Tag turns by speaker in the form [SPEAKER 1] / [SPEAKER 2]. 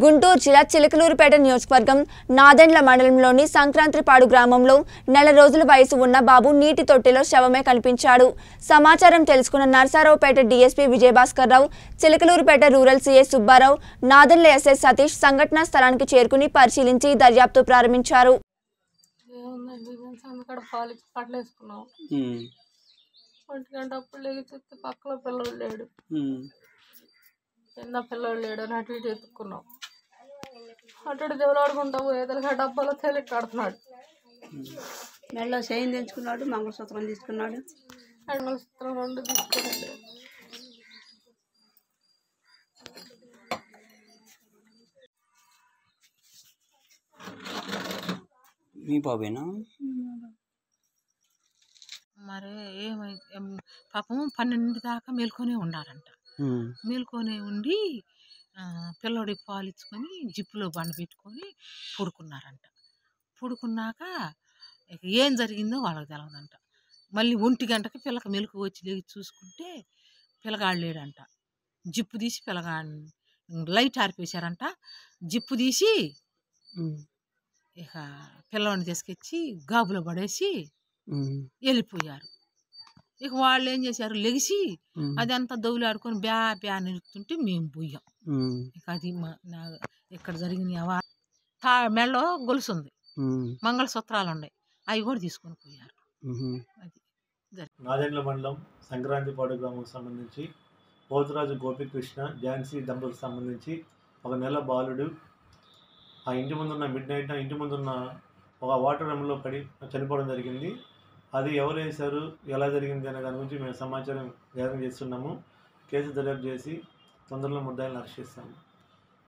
[SPEAKER 1] గుంటూరు జిల్లా చిలకలూరుపేట నియోజకవర్గం నాదెండ్ల మండలంలోని సంక్రాంతిపాడు గ్రామంలో నెల రోజుల వయసు ఉన్న బాబు నీటి తొట్టిలో శవమే కనిపించాడు సమాచారం తెలుసుకున్న Narasaraopet DSP Vijayabhaskar Rao Chilakaluripet rural CA Subbarao Nadendla SI Satish సంఘటనా స్థలానికి చేరుకుని పరిశీలించి దర్యాప్తు ప్రారంభించారు
[SPEAKER 2] ఏముందండి మేము సందకాడ పాలు ఇచ్చి పట్లు వేసుకున్నాం
[SPEAKER 3] ఉమ్,
[SPEAKER 2] ఒంటి గంట అప్పుడు లేచి చూస్తే పక్కలో పిల్లోడు లేడు
[SPEAKER 3] ఉమ్,
[SPEAKER 2] చిన్న పిల్లోడు లేడు అని అటు ఇటు ఎత్తుక్కున్నాం అటు ఇటు దేవులాడుకుంటా పోయేదలుగా డబ్బాలో తేలి కడుతున్నాడు
[SPEAKER 4] మెడలో చైన్ తెంచుకున్నాడు మంగళసూత్రం తీసుకున్నాడు
[SPEAKER 2] మంగళసూత్రం రెండు తీసుకున్నాడు
[SPEAKER 3] మీ బాబేనా
[SPEAKER 5] మరి ఏమై ఏం పాపం పన్నెండు దాకా మేల్కొనే ఉండాలంట
[SPEAKER 3] ఉమ్,
[SPEAKER 5] మేల్కొనే ఉండి ఆ, పిల్లోడికి పాలు ఇచ్చుకొని జిప్పులో బండ పెట్టుకొని పడుకున్నారంట పడుకున్నాక ఇక ఏం జరిగిందో వాళ్ళకి తెలియదంట మళ్ళీ ఒంటి గంటకి పిల్లకి మెలకు వచ్చి లేచి చూసుకుంటే పిల్లగాడు లేడంట జిప్పు తీసి పిల్లగా లైట్ ఆరిపేశారంట జిప్పు తీసి
[SPEAKER 3] ఉమ్,
[SPEAKER 5] ఇక పిల్లవాడిని తీసుకొచ్చి గాబులో పడేసి
[SPEAKER 3] ఉమ్,
[SPEAKER 5] వెళ్ళిపోయారు ఇక వాళ్ళు ఏం చేశారు లెగిసి
[SPEAKER 3] ఉమ్,
[SPEAKER 5] అదంతా దౌలాడుకొని బ్యా బ్యా నిలుతుంటే మేము పోయాం
[SPEAKER 3] ఉమ్,
[SPEAKER 5] ఇక అది మా నా ఇక్కడ జరిగిన అవా తా మెడలో గొలుసు ఉంది
[SPEAKER 3] ఉమ్,
[SPEAKER 5] మంగళసూత్రాలు ఉన్నాయి అవి కూడా తీసుకొని పోయారు
[SPEAKER 3] ఉమ్,
[SPEAKER 5] అది
[SPEAKER 6] నాదెండ్ల మండలం సంక్రాంతిపాడు గ్రామంకు సంబంధించి పోతురాజు గోపికృష్ణ ఝాన్సీ దంపతులకు సంబంధించి ఒక నెల బాలుడు ఆ ఇంటి ముందున్న మిడ్ నైట్ ఇంటి ముందున్న ఒక వాటర్ రమ్లో పడి చనిపోవడం జరిగింది అది ఎవరు వేశారు ఎలా జరిగింది అనే దాని గురించి మేము సమాచారం గ్యాదర్ చేస్తున్నాము కేసు దర్యాప్తు చేసి తొందరలో ముద్దాయిలను అరెస్ట్ చేస్తాము